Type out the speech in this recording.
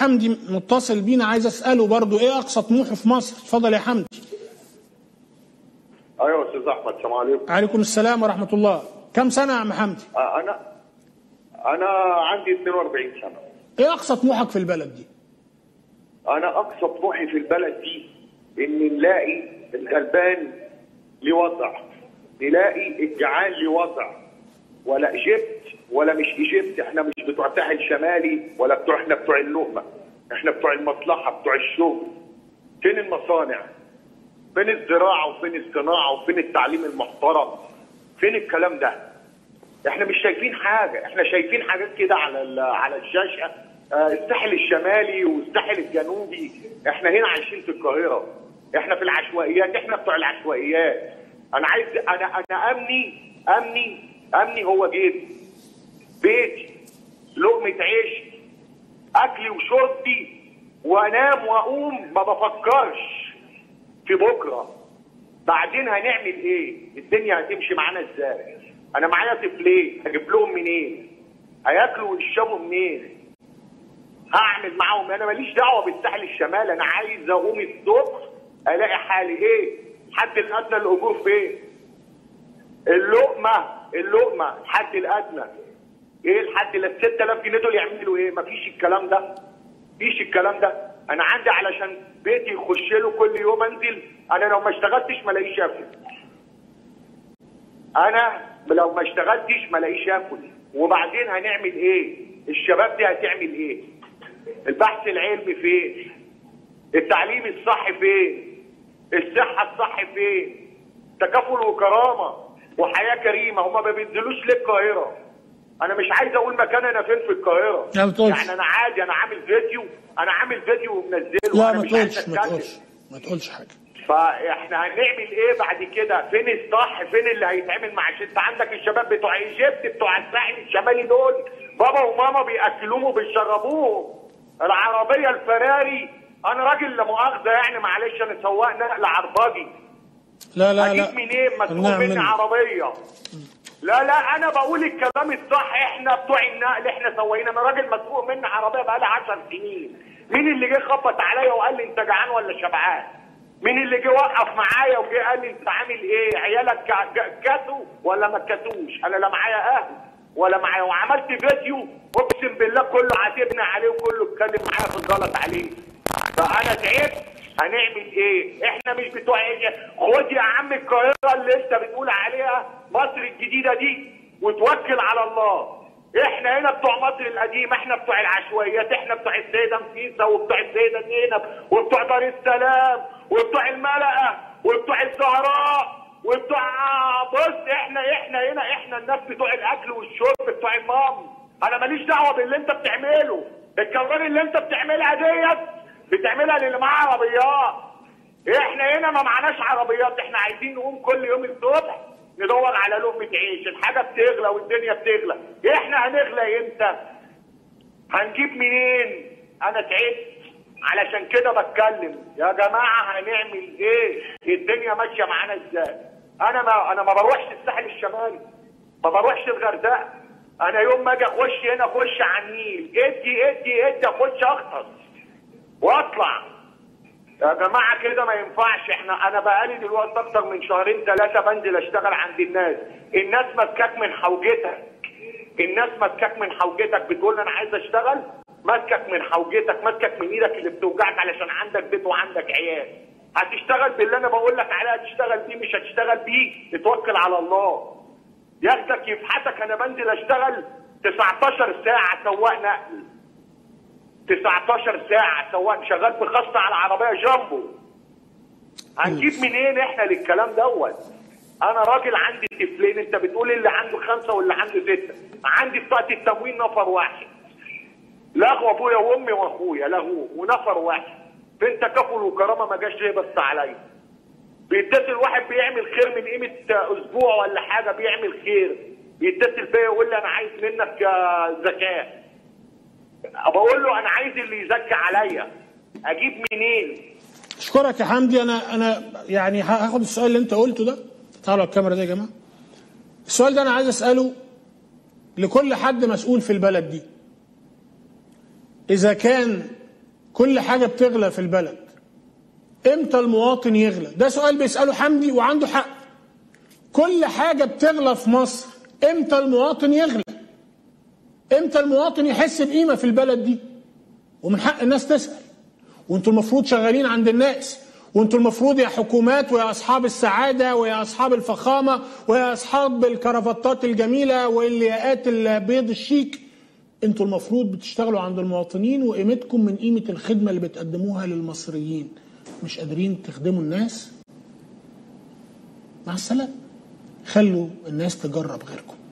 حمدي متصل بينا عايز اساله برضو ايه اقصى طموحه في مصر اتفضل يا حمدي ايوه يا استاذ احمد السلام عليكم عليكم السلام ورحمه الله كم سنه يا عم حمدي آه، انا انا عندي 42 سنه ايه اقصى طموحك في البلد دي انا اقصى طموحي في البلد دي ان نلاقي الغلبان لوضع نلاقي الجعان لوضع ولا ايجيبت ولا مش ايجيبت احنا مش بتوع ساحل شمالي ولا بتوع احنا بتوع اللقمه احنا بتوع المصلحه بتوع الشغل فين المصانع فين الزراعه وفين الصناعه وفين التعليم المحترم فين الكلام ده احنا مش شايفين حاجه احنا شايفين حاجات كده على ال- على الشاشه آه، الساحل الشمالي والساحل الجنوبي احنا هنا عايشين في القاهره احنا في العشوائيات احنا بتوع العشوائيات انا عايز انا انا امني امني امني هو بيتي بيتي لقمه عيشي اكلي وشربي وانام واقوم ما بفكرش في بكره بعدين هنعمل ايه؟ الدنيا هتمشي معانا ازاي؟ انا معايا طفلين هجيب لهم منين؟ هياكلوا ويشربوا منين؟ هعمل معاهم انا ماليش دعوه بالساحل الشمالي انا عايز اقوم الصبح الاقي حالي ايه؟ الحد الادنى الاجور فين؟ اللقمه اللقمه الحد الادنى ايه الحد ال 6000 جنيه دول يعملوا ايه؟ مفيش الكلام ده مفيش الكلام ده انا عندي علشان بيتي يخش له كل يوم انزل انا لو ما اشتغلتش ما الاقيش اكل انا لو ما اشتغلتش ما الاقيش اكل وبعدين هنعمل ايه الشباب دي هتعمل ايه البحث العلمي فين التعليم الصح فين الصحه الصح فين تكافل وكرامه وحياه كريمه هما ما بينزلوش ليه القاهره انا مش عايز اقول مكان انا فين في القاهره لا، ما تقولش. يعني انا عادي انا عامل فيديو انا عامل فيديو ومنزله لا أنا ما مش عايز تقولش ما أتكلم. تقولش ما تقولش حاجه فاحنا هنعمل ايه بعد كده فين الصح فين اللي هيتعمل مع انت عندك الشباب بتوع ايجيبت بتوع الساحل الشمالي دول بابا وماما بياكلوهم وبيشربوهم العربيه الفراري انا راجل لا مؤاخذه يعني معلش انا سواق نقل عرباجي لا لا لا اجيب منين مسؤول النعم مني منك. عربيه لا لا انا بقول الكلام الصح احنا بتوع النقل احنا سواقين انا راجل مسؤول مني عربيه بقالي 10 سنين مين اللي جه خبط عليا وقال لي انت جعان ولا شبعان مين اللي جه وقف معايا وجه قال لي انت عامل ايه عيالك كا- كا- كاتوا ولا ما كاتوش انا لا معايا اهل ولا معايا وعملت فيديو اقسم بالله كله عاتبني عليه وكله اتكلم معايا في الغلط عليه فانا تعبت هنعمل ايه؟ احنا مش بتوع ايه؟ خد يا عم القاهره اللي انت بتقول عليها مصر الجديده دي وتوكل على الله. احنا هنا بتوع مصر القديمه، احنا بتوع العشوائيات، احنا بتوع السيده نفيسه وبتوع السيده زينب وبتوع دار السلام وبتوع الملقا وبتوع الزهراء وبتوع بص احنا احنا هنا احنا الناس بتوع الاكل والشرب بتوع المام. انا ماليش دعوه باللي انت بتعمله. الكوارث اللي انت بتعملها ديت بتعملها للي معاه عربيات احنا هنا ما معناش عربيات احنا عايزين نقوم كل يوم الصبح ندور على لقمة عيش الحاجة بتغلى والدنيا بتغلى احنا هنغلى امتى هنجيب منين انا تعبت علشان كده بتكلم يا جماعة هنعمل ايه الدنيا ماشية معانا ازاي انا ما انا ما بروحش الساحل الشمالي ما بروحش الغردقة انا يوم ما اجي اخش هنا اخش على النيل ادي ادي ادي اخش اغطس واطلع يا جماعه كده ما ينفعش احنا انا بقالي دلوقتي اكتر من شهرين ثلاثه بنزل اشتغل عند الناس الناس ماسكاك من حوجتك الناس ماسكاك من حوجتك بتقول انا عايز اشتغل ماسكك من حوجتك ماسكك من ايدك اللي بتوجعك علشان عندك بيت وعندك عيال هتشتغل باللي انا بقول لك عليه هتشتغل بيه مش هتشتغل بيه اتوكل على الله ياخدك يفحتك انا بنزل اشتغل 19 ساعه سواق نقل 19 ساعة سواء شغال في خاصة على عربية جامبو هنجيب منين احنا للكلام دوت انا راجل عندي طفلين انت بتقول اللي عنده خمسة واللي عنده ستة عندي بتاعة التموين نفر واحد لغوا ابويا وامي واخويا لغوه ونفر واحد فين تكافل وكرامة ما جاش بس عليا بيتصل واحد بيعمل خير من قيمة اسبوع ولا حاجة بيعمل خير يتصل بيا يقول لي انا عايز منك آه، زكاه بقول له انا عايز اللي يزكي عليا اجيب منين اشكرك يا حمدي انا انا يعني هاخد السؤال اللي انت قلته ده تعالوا على الكاميرا دي يا جماعه السؤال ده انا عايز اساله لكل حد مسؤول في البلد دي اذا كان كل حاجه بتغلى في البلد امتى المواطن يغلى ده سؤال بيساله حمدي وعنده حق كل حاجه بتغلى في مصر امتى المواطن يغلى امتى المواطن يحس بقيمه في البلد دي ومن حق الناس تسال وانتوا المفروض شغالين عند الناس وانتوا المفروض يا حكومات ويا اصحاب السعاده ويا اصحاب الفخامه ويا اصحاب الكرافتات الجميله واللياقات البيض الشيك انتوا المفروض بتشتغلوا عند المواطنين وقيمتكم من قيمه الخدمه اللي بتقدموها للمصريين مش قادرين تخدموا الناس مع السلامه خلوا الناس تجرب غيركم